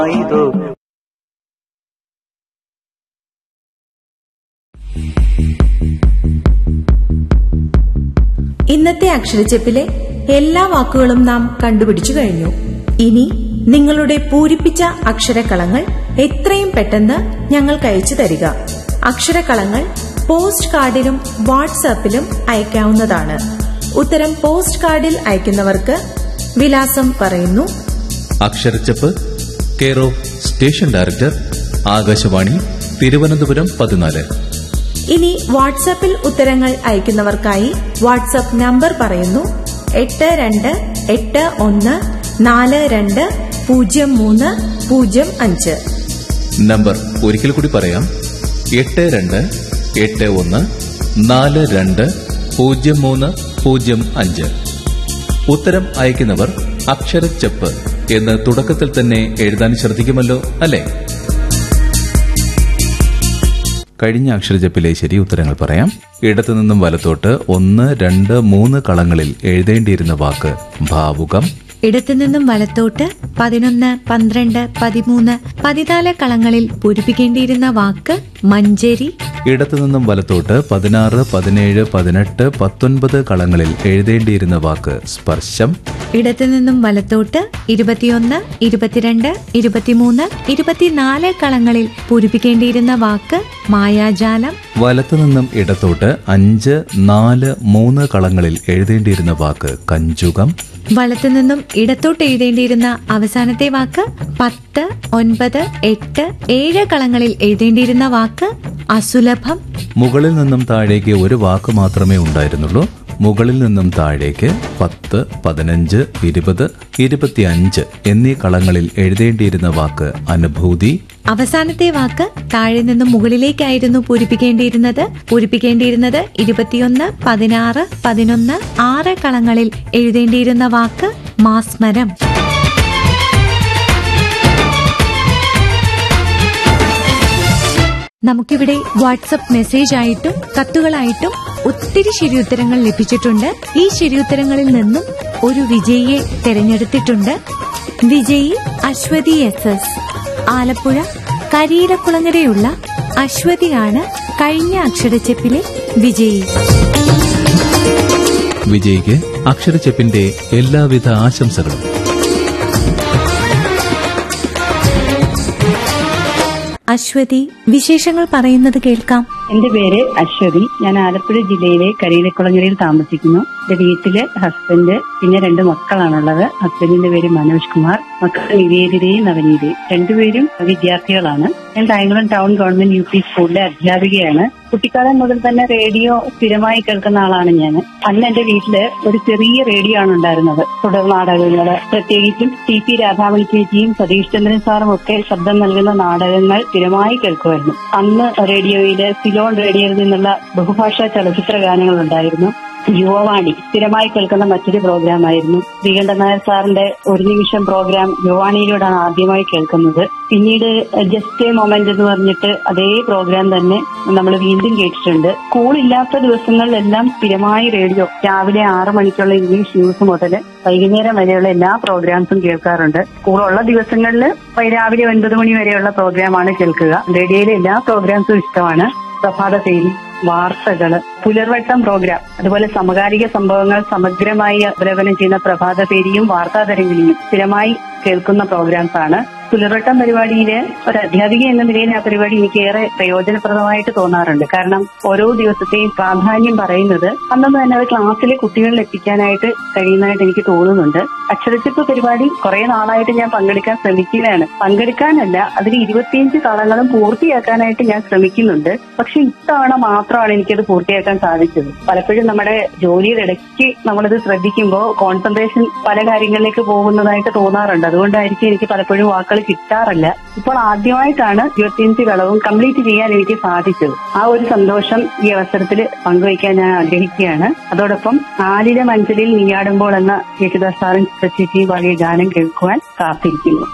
ഇതോ ഇന്നത്തെ അക്ഷരച്ചെപ്പിലെ എല്ലാ വാക്കുകളും നാം കണ്ടുപിടിച്ചു കഴിഞ്ഞു ഇനി നിങ്ങളുടെ പൂരിപ്പിച്ച അക്ഷരക്കളങ്ങൾ എത്രയും പെട്ടെന്ന് ഞങ്ങൾക്ക് അയച്ചു തരിക അക്ഷരക്കളങ്ങൾ പോസ്റ്റ് കാർഡിലും വാട്സാപ്പിലും അയക്കാവുന്നതാണ് ഉത്തരം പോസ്റ്റ് കാർഡിൽ അയക്കുന്നവർക്ക് വിലാസം പറയുന്നു Aksharacheppu care of station director Akashvani Thiruvananthapuram പതിനാല് ഇനി വാട്സാപ്പിൽ ഉത്തരങ്ങൾ അയക്കുന്നവർക്കായി വാട്സാപ്പ് നമ്പർ പറയുന്നു എട്ട് രണ്ട് എട്ട് ഒന്ന് നാല് രണ്ട് പൂജ്യം മൂന്ന് പൂജ്യം അഞ്ച് നമ്പർ ഒരിക്കൽ കൂടി പറയാം എട്ട് രണ്ട് എട്ട് ഒന്ന് നാല് രണ്ട് പൂജ്യം മൂന്ന് പൂജ്യം അഞ്ച് ഉത്തരം അയക്കുന്നവർ അക്ഷരച്ചപ്പ് എന്ന് തുടക്കത്തിൽ തന്നെ എഴുതാൻ ശ്രദ്ധിക്കുമല്ലോ അല്ലേ കഴിഞ്ഞ അക്ഷരജപ്പിലെ ശരി ഉത്തരങ്ങൾ പറയാം ഇടത്തുനിന്നും വലത്തോട്ട് ഒന്ന് രണ്ട് മൂന്ന് കളങ്ങളിൽ എഴുതേണ്ടിയിരുന്ന വാക്ക് ഭാവുകം ഇടത്തുനിന്നും വലത്തോട്ട് പതിനൊന്ന് പന്ത്രണ്ട് പതിമൂന്ന് പതിനാല് കളങ്ങളിൽ പൂരിപ്പിക്കേണ്ടിയിരുന്ന വാക്ക് മഞ്ചേരി ഇടത്തുനിന്നും വലത്തോട്ട് പതിനാറ് പതിനേഴ് പതിനെട്ട് പത്തൊൻപത് കളങ്ങളിൽ എഴുതേണ്ടിയിരുന്ന വാക്ക് സ്പർശം ഇടത്തുനിന്നും വലത്തോട്ട് ഇരുപത്തിയൊന്ന് ഇരുപത്തിരണ്ട് ഇരുപത്തിമൂന്ന് ഇരുപത്തിനാല് കളങ്ങളിൽ പൂരിപ്പിക്കേണ്ടിയിരുന്ന വാക്ക് മായാജാലം വലത്തുനിന്നും ഇടത്തോട്ട് അഞ്ച് നാല് മൂന്ന് കളങ്ങളിൽ എഴുതേണ്ടിയിരുന്ന വാക്ക് കഞ്ചുകം വലത്തുനിന്നും ഇടത്തോട്ട് എഴുതേണ്ടിയിരുന്ന അവസാനത്തെ വാക്ക് പത്ത് ഒൻപത് എട്ട് ഏഴ് കളങ്ങളിൽ എഴുതേണ്ടിയിരുന്ന വാക്ക് അസുലഭം മുകളിൽ നിന്നും താഴേക്ക് ഒരു വാക്ക് മാത്രമേ ഉണ്ടായിരുന്നുള്ളൂ മുകളിൽ നിന്നും താഴേക്ക് പത്ത് പതിനഞ്ച് ഇരുപത് ഇരുപത്തിയഞ്ച് എന്നീ കളങ്ങളിൽ എഴുതേണ്ടിയിരുന്ന വാക്ക് അനുഭൂതി അവസാനത്തെ വാക്ക് താഴെ നിന്നും മുകളിലേക്കായിരുന്നു പൂരിപ്പിക്കേണ്ടിയിരുന്നത് പൂരിപ്പിക്കേണ്ടിയിരുന്നത് ഇരുപത്തിയൊന്ന് പതിനാറ് പതിനൊന്ന് ആറ് കളങ്ങളിൽ എഴുതേണ്ടിയിരുന്ന വാക്ക് മാസ്മരം നമുക്കിവിടെ വാട്സപ്പ് മെസ്സേജ് ആയിട്ടും കത്തുകളായിട്ടും ഒത്തിരി ശരിയുത്തരങ്ങൾ ലഭിച്ചിട്ടുണ്ട് ഈ ശരിയുത്തരങ്ങളിൽ നിന്നും ഒരു വിജയിയെ തെരഞ്ഞെടുത്തിട്ടുണ്ട് വിജയി അശ്വതി എസ് എസ് ആലപ്പുഴ കരീരക്കുളങ്ങരയുള്ള അശ്വതിയാണ് കഴിഞ്ഞ അക്ഷരച്ചെപ്പിലെ വിജയി വിജയ്ക്ക് അക്ഷരച്ചെപ്പിന്റെ എല്ലാവിധ ആശംസകളും അശ്വതി വിശേഷങ്ങൾ പറയുന്നത് കേൾക്കാം എന്റെ പേര് അശ്വതി ഞാൻ ആലപ്പുഴ ജില്ലയിലെ കരിയിലക്കുളങ്ങരയിൽ താമസിക്കുന്നു എന്റെ വീട്ടില് ഹസ്ബൻഡ് പിന്നെ രണ്ട് മക്കളാണുള്ളത് ഹസ്ബൻഡിന്റെ പേര് മനോജ് കുമാർ മക്കൾ നിവേദിതയും നവനീതയും രണ്ടുപേരും വിദ്യാർത്ഥികളാണ് ഞാൻ Kayamkulam town government U P സ്കൂളിലെ അധ്യാപികയാണ് കുട്ടിക്കാലം മുതൽ തന്നെ റേഡിയോ സ്ഥിരമായി കേൾക്കുന്ന ആളാണ് ഞാൻ അന്ന് എന്റെ വീട്ടില് ഒരു ചെറിയ റേഡിയോ ആണ് ഉണ്ടായിരുന്നത് തുടർ നാടകങ്ങള് പ്രത്യേകിച്ചും ടി പി രാധാമണി ചേച്ചിയും സതീഷ് ചന്ദ്രൻ സാറും ഒക്കെ ശബ്ദം നൽകുന്ന നാടകങ്ങൾ സ്ഥിരമായി കേൾക്കുമായിരുന്നു അന്ന് റേഡിയോയില് സിലോൺ റേഡിയോയിൽ നിന്നുള്ള ബഹുഭാഷാ ചലച്ചിത്ര ഗാനങ്ങൾ ഉണ്ടായിരുന്നു യുവവാണി സ്ഥിരമായി കേൾക്കുന്ന മറ്റൊരു പ്രോഗ്രാം ആയിരുന്നു ശ്രീകണ്ഠൻ നായർ സാറിന്റെ ഒരു നിമിഷം പ്രോഗ്രാം യുവാണിയിലൂടെയാണ് ആദ്യമായി കേൾക്കുന്നത് പിന്നീട് ജസ്റ്റ് എ മൊമെന്റ് എന്ന് പറഞ്ഞിട്ട് അതേ പ്രോഗ്രാം തന്നെ നമ്മൾ വീണ്ടും കേട്ടിട്ടുണ്ട് സ്കൂളില്ലാത്ത ദിവസങ്ങളിലെല്ലാം സ്ഥിരമായി റേഡിയോ രാവിലെ ആറ് മണിക്കുള്ള ഇംഗ്ലീഷ് ന്യൂസ് മുതൽ വൈകുന്നേരം വരെയുള്ള എല്ലാ പ്രോഗ്രാംസും കേൾക്കാറുണ്ട് സ്കൂളുള്ള ദിവസങ്ങളിൽ രാവിലെ ഒൻപത് മണി വരെയുള്ള പ്രോഗ്രാമാണ് കേൾക്കുക റേഡിയോയിലെ എല്ലാ പ്രോഗ്രാംസും ഇഷ്ടമാണ് പ്രഭാത പേരി വാർത്തകള് പുലർവട്ടം പ്രോഗ്രാം അതുപോലെ സമകാലിക സംഭവങ്ങൾ സമഗ്രമായി അവലോകനം ചെയ്യുന്ന പ്രഭാത പേരിയും വാർത്താ തരംഗിണിയും സ്ഥിരമായി കേൾക്കുന്ന പ്രോഗ്രാംസ് ആണ് പുലർവട്ടം പരിപാടിയില് ഒരു അധ്യാപിക എന്ന നിലയിൽ ആ പരിപാടി എനിക്ക് ഏറെ പ്രയോജനപ്രദമായിട്ട് തോന്നാറുണ്ട് കാരണം ഓരോ ദിവസത്തെയും പ്രാധാന്യം പറയുന്നത് അന്നൊന്ന് തന്നെ അത് ക്ലാസ്സിലെ കുട്ടികളിൽ എത്തിക്കാനായിട്ട് കഴിയുന്നതായിട്ട് എനിക്ക് തോന്നുന്നുണ്ട് അക്ഷരച്ചിപ്പ് പരിപാടി കുറെ നാളായിട്ട് ഞാൻ പങ്കെടുക്കാൻ ശ്രമിക്കുകയാണ് പങ്കെടുക്കാനല്ല അതിൽ ഇരുപത്തിയഞ്ച് കളങ്ങളും പൂർത്തിയാക്കാനായിട്ട് ഞാൻ ശ്രമിക്കുന്നുണ്ട് പക്ഷെ ഇത്തവണ മാത്രമാണ് എനിക്കത് പൂർത്തിയാക്കാൻ സാധിച്ചത് പലപ്പോഴും നമ്മുടെ ജോലിയുടെ ഇടയ്ക്ക് നമ്മളിത് ശ്രദ്ധിക്കുമ്പോൾ കോൺസെൻട്രേഷൻ പല കാര്യങ്ങളിലേക്ക് പോകുന്നതായിട്ട് തോന്നാറുണ്ട് അതുകൊണ്ടായിരിക്കും എനിക്ക് പലപ്പോഴും വാക്കുകൾ കിട്ടാറില്ല ഇപ്പോൾ ആദ്യമായിട്ടാണ് ഇരുപത്തിയഞ്ച് കളവും കംപ്ലീറ്റ് ചെയ്യാൻ എനിക്ക് സാധിച്ചത് ആ ഒരു സന്തോഷം ഈ അവസരത്തിൽ പങ്കുവയ്ക്കാൻ ഞാൻ ആഗ്രഹിക്കുകയാണ് അതോടൊപ്പം ആലിലെ മഞ്ചലിൽ നീയാടുമ്പോൾ എന്ന യേശുദാസ് സാറും ചേച്ചിയും പാടിയ ഗാനം കേൾക്കുവാൻ കാത്തിരിക്കുന്നു